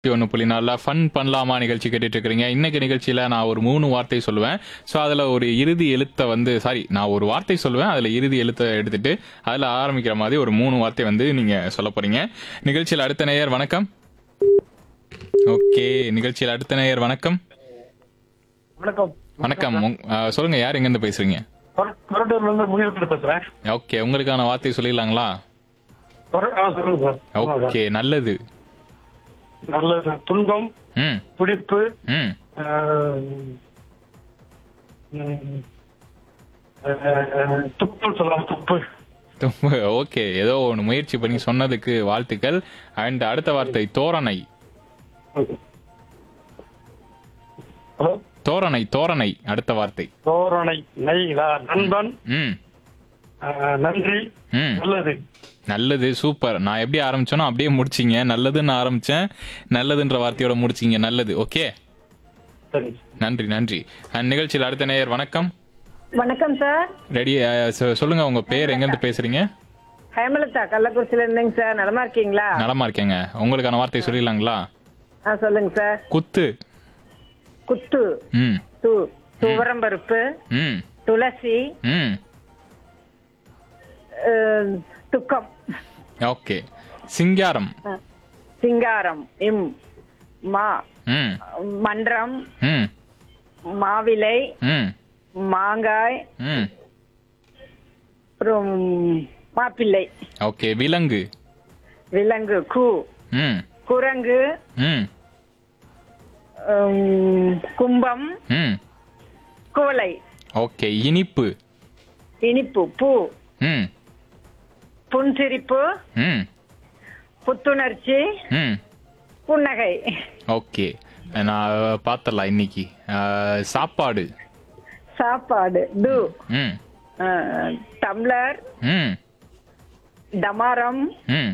ஒன்று புள்ளி நாலில் ஃபன் பண்ணலாமா நிகழ்ச்சி கேட்டுட்டு இருக்கிறீங்க இன்னைக்கு நிகழ்ச்சியில் நான் ஒரு மூணு வார்த்தை சொல்லுவேன் ஸோ அதில் ஒரு இறுதி எழுத்தை வந்து சாரி நான் ஒரு வார்த்தை சொல்லுவேன் அதில் இறுதி எழுத்தை எடுத்துட்டு அதில் ஆரம்பிக்கிற மாதிரி ஒரு மூணு வார்த்தை வந்து நீங்கள் சொல்ல போறீங்க நிகழ்ச்சியில் அடுத்த நேயர் வணக்கம் ஓகே நிகழ்ச்சியில் அடுத்த நேயர் வணக்கம் வணக்கம் வணக்கம் உங்- ஆ, சொல்லுங்க யார் எங்கேருந்து பேசுறீங்க கொர- கொரட்டூர்ல இருந்து முனியத்தில் பேசுறேன் ஓகே உங்களுக்கான வார்த்தை சொல்லிடலாங்களா கொர- ஆ, சொல்லுங்க சார் ஆமா சார். ஓகே நல்லது நல்லது துன்பம் ம் துடிப்பு ம் ஆஹ், ம், ஆஹ், துப்புன்னு சொல்லலாம் துப்பு ஓகே ஏதோ ஒன்று முயற்சி பண்ணி சொன்னதுக்கு வாழ்த்துக்கள் அண்ட் அடுத்த வார்த்தை தோரணை ஹலோ தோரணை தோரணை அடுத்த வார்த்தை தோரணை நெய்களா நண்பன் ம் ஆஹ், நன்றி ம் நல்லது நல்லது சூப்பர் நான் எப்படி ஆரம்பிச்சேனோ அப்படியே முடிச்சிங்க நல்லதுன்னு ஆரம்பிச்சேன் நல்லதுன்ற வார்த்தையோட முடிச்சிங்க நல்லது ஓகே சரி நன்றி நன்றி அண்ட் நிகழ்ச்சியில் அடுத்த நேயர் வணக்கம் வணக்கம் சார் ரெடி சொல்லுங்க உங்க பேர் எங்கேருந்து பேசுறீங்க ஹேமலதா கள்ளக்குறிச்சியில இருந்தேங்க சார் நலமா இருக்கீங்களா நலமா இருக்கேங்க உங்களுக்கான வார்த்தை சொல்லிடலாங்களா ஆ சொல்லுங்க சார் குத்து குத்து ம் து துவரம்பருப்பு ம் துளசி ம் அஹ், துக்கம் ஓகே சிங்காரம் ஆ. சிங்காரம் இம் மா ம் மன்றம் ம் மாவிலை ம் மாங்காய் ம் அப்புறம் மாப்பிள்ளை ஓகே விலங்கு விலங்கு கூ ம் குரங்கு ம் உம், கும்பம் ம் குவளை ஓகே இனிப்பு இனிப்பு பூ ம் புன்சிரிப்பு ம் புத்துணர்ச்சி ம் புன்னகை ஓகே நான் பார்த்தலாம் இன்னைக்கு அஹ், சாப்பாடு சாப்பாடு டு ம் அஹ், டம்ளர் ம் டமாரம் ம்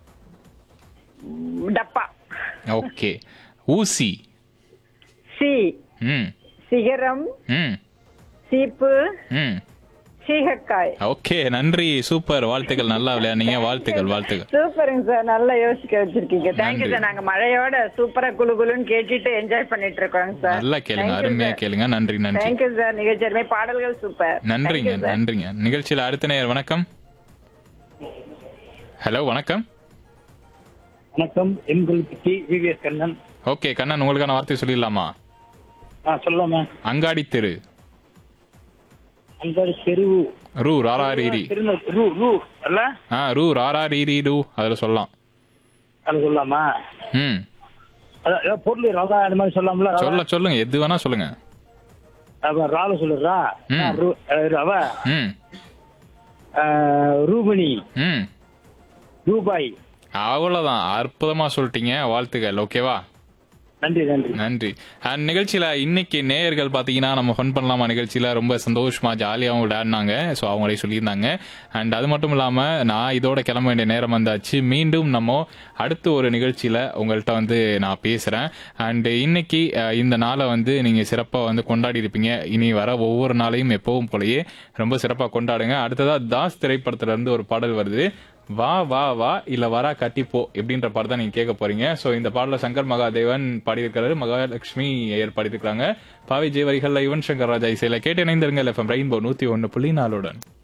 டப்பா ஓகே ஊசி சி ம் சிகரம் ம் சீப்பு ம் சீகக்காய் ஓகே நன்றி சூப்பர் வாழ்த்துக்கள் நல்லா விளையாடுனீங்க வாழ்த்துக்கள் வாழ்த்துக்கள் சூப்பருங்க சார் நல்லா யோசிக்க வச்சிருக்கீங்க தேங்க்யூ நன்றி. சார் நாங்க மழையோட சூப்பரா குளு குளுன்னு கேட்டுட்டு என்ஜாய் பண்ணிட்டு இருக்கோங்க சார் நல்லா கேளுங்க அருமையா கேளுங்க நன்றி நன்றி தேங்க்யூ சார் நிகழ்ச்சி அருமை பாடல்கள் சூப்பர் நன்றிங்க Thank you, sir. நன்றிங்க நிகழ்ச்சியில் அடுத்த நேயர் வணக்கம் ஹலோ வணக்கம் வணக்கம் எங்களுக்கு T VVS Kannan okay Kannan உங்களுக்கான வார்த்தை சொல்லிடலாமா ஆ சொல்லலாமா அங்காடி தெரு அந்த தெருவு ரூ ராராரிரி திருநெ ரூ ரூ அல்ல ஆ ரூ ராராரிரி ரூ அதில் சொல்லலாம் அது சொல்லலாமா ம் அதான் ஏதாவது பொருள் ரவா அந்த மாதிரி சொல்லலாம்ல ரவா? சொல்ல சொல்லுங்க எது வேணா சொல்லுங்க அப்ப ரால சொல்லுறா ம். ரவ ம் ரூபினி ம் ரூபாய் அவ்வளோதான் அற்புதமா சொல்லிட்டீங்க வாழ்த்துக்கள் ஓகேவா நன்றி நன்றி நன்றி அண்ட் நிகழ்ச்சியில இன்னைக்கு நேயர்கள் பாத்தீங்கன்னா நம்ம ஃபன் பண்ணலாமா நிகழ்ச்சியில ரொம்ப சந்தோஷமா ஜாலியாகவும் விளையாடினாங்க ஸோ அவங்களே சொல்லியிருந்தாங்க அண்ட் அது மட்டும் இல்லாம நான் இதோட கிளம்ப வேண்டிய நேரம் வந்தாச்சு மீண்டும் நம்ம அடுத்து ஒரு நிகழ்ச்சியில உங்கள்கிட்ட வந்து நான் பேசுறேன் அண்ட் இன்னைக்கு அஹ், இந்த நாளை வந்து நீங்க சிறப்பா வந்து கொண்டாடி இருப்பீங்க இனி வர ஒவ்வொரு நாளையும் எப்பவும் போலயே ரொம்ப சிறப்பா கொண்டாடுங்க அடுத்ததா தாஸ் திரைப்படத்துல இருந்து ஒரு பாடல் வருது வா வா வா இல்ல வரா கட்டிப்போ எப்படின்ற பாடல் தான் நீங்க கேட்க போறீங்க சோ இந்த பாடல சங்கர் மகாதேவன் பாடியிருக்கிறாரு மகாலட்சுமி ஐயர் பாடியிருக்காங்க பாவி ஜெயவரிகள்ல யுவன் சங்கர் ராஜா இசையில கேட்டு இணைந்திருங்க எஃப்எம் ரெயின்போ நூத்தி ஒன்னு புள்ளி நாலுடன்